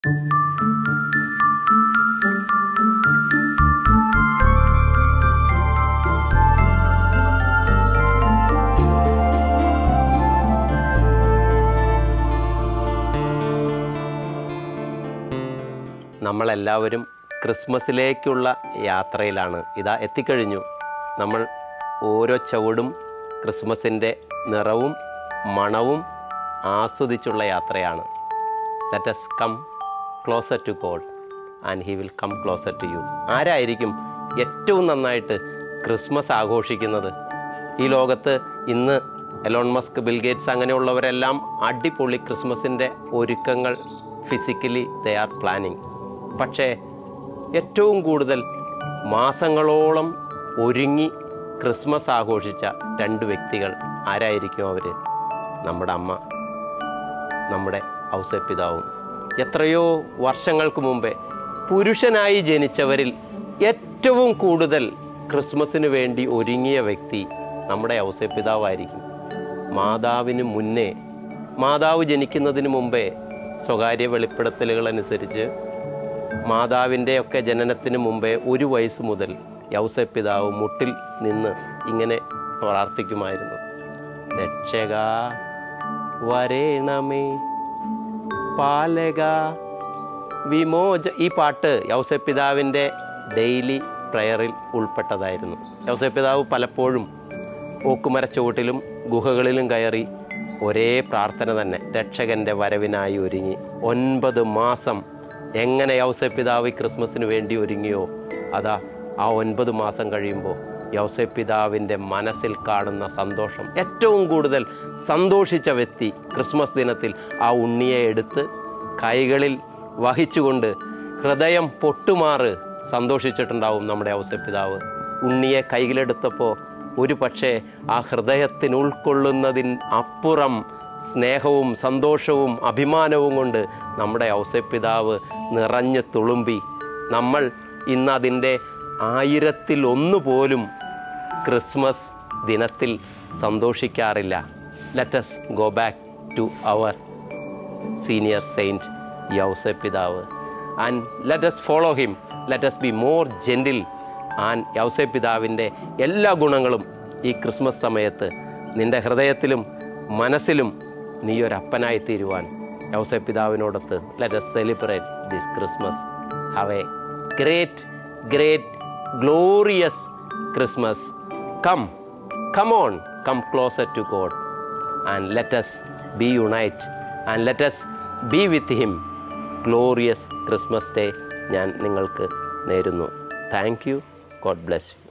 നമ്മളെല്ലാവരും ക്രിസ്മസിലേക്കുള്ള യാത്രയിലാണ് ഇതാ എത്തിക്കഴിഞ്ഞു നമ്മൾ ഓരോ ചുവടും ക്രിസ്മസിൻ്റെ നിറവും മണവും ആസ്വദിച്ചുള്ള യാത്രയാണ് let us come closer to God and he will come closer to you ആരായിരിക്കും ഏറ്റവും നന്നായിട്ട് ക്രിസ്മസ് ആഘോഷിക്കുന്നത് ഈ ലോകത്ത് ഇന്ന് എലോൺ മസ്ക് ബിൽഗേറ്റ്സ് അങ്ങനെയുള്ളവരെല്ലാം അടിപൊളി ക്രിസ്മസിൻ്റെ ഒരുക്കങ്ങൾ ഫിസിക്കലി ദേ ആർ പ്ലാനിങ് പക്ഷേ ഏറ്റവും കൂടുതൽ മാസങ്ങളോളം ഒരുങ്ങി ക്രിസ്മസ് ആഘോഷിച്ച രണ്ട് വ്യക്തികൾ ആരായിരിക്കും അവർ നമ്മുടെ അമ്മ നമ്മുടെ ഔസപിതാവും എത്രയോ വർഷങ്ങൾക്ക് മുമ്പേ പുരുഷനായി ജനിച്ചവരിൽ ഏറ്റവും കൂടുതൽ ക്രിസ്മസിന് വേണ്ടി ഒരുങ്ങിയ വ്യക്തി നമ്മുടെ ഔസപിതാവായിരിക്കും മാതാവിന് മുന്നേ മാതാവ് ജനിക്കുന്നതിന് മുമ്പേ സ്വകാര്യ വെളിപ്പെടുത്തലുകൾ അനുസരിച്ച് മാതാവിൻ്റെ ഒക്കെ ജനനത്തിന് മുമ്പേ ഒരു വയസ്സ് മുതൽ യൗസപിതാവ് മുട്ടിൽ നിന്ന് ഇങ്ങനെ പ്രാർത്ഥിക്കുമായിരുന്നു രക്ഷക വരേണമേ പാലക വിമോച ഈ പാട്ട് യൗസപിതാവിൻ്റെ ഡെയിലി പ്രയറിൽ ഉൾപ്പെട്ടതായിരുന്നു യൗസപിതാവ് പലപ്പോഴും ഓക്കുമരച്ചുവട്ടിലും ഗുഹകളിലും കയറി ഒരേ പ്രാർത്ഥന തന്നെ രക്ഷകൻ്റെ വരവിനായി ഒരുങ്ങി ഒൻപത് മാസം എങ്ങനെ യൗസപിതാവ് ഈ ക്രിസ്മസിന് വേണ്ടി ഒരുങ്ങിയോ അതാ ആ ഒൻപത് മാസം കഴിയുമ്പോൾ യൗസപിതാവിൻ്റെ മനസ്സിൽ കാണുന്ന സന്തോഷം ഏറ്റവും കൂടുതൽ സന്തോഷിച്ച വ്യക്തി ക്രിസ്മസ് ദിനത്തിൽ ആ ഉണ്ണിയെ എടുത്ത് കൈകളിൽ വഹിച്ചുകൊണ്ട് ഹൃദയം പൊട്ടുമാറ് സന്തോഷിച്ചിട്ടുണ്ടാവും നമ്മുടെ ഔസപിതാവ് ഉണ്ണിയെ കൈയിലെടുത്തപ്പോൾ ഒരു പക്ഷേ ആ ഹൃദയത്തിന് ഉൾക്കൊള്ളുന്നതിന് അപ്പുറം സ്നേഹവും സന്തോഷവും അഭിമാനവും കൊണ്ട് നമ്മുടെ ഔസപിതാവ് നിറഞ്ഞു തുളുമ്പി നമ്മൾ ഇന്ന് അതിൻ്റെ ആയിരത്തിൽ ഒന്ന് പോലും ക്രിസ്മസ് ദിനത്തിൽ സന്തോഷിക്കാറില്ല let's go back to our senior saint Yause പിതാവ് and let us follow him let us be more gentle and Yause പിതാവിൻ്റെ എല്ലാ ഗുണങ്ങളും ഈ ക്രിസ്മസ് സമയത്ത് നിൻ്റെ ഹൃദയത്തിലും മനസ്സിലും നീ ഒരു അപ്പനായി തീരുവാൻ യൗസെ പിതാവിനോടൊത്ത് let us celebrate this Christmas have a great great glorious Christmas come come on come closer to God and let us be unite and let us be with him glorious Christmas day ഞാൻ നിങ്ങൾക്ക് നേരുന്നു thank you God bless U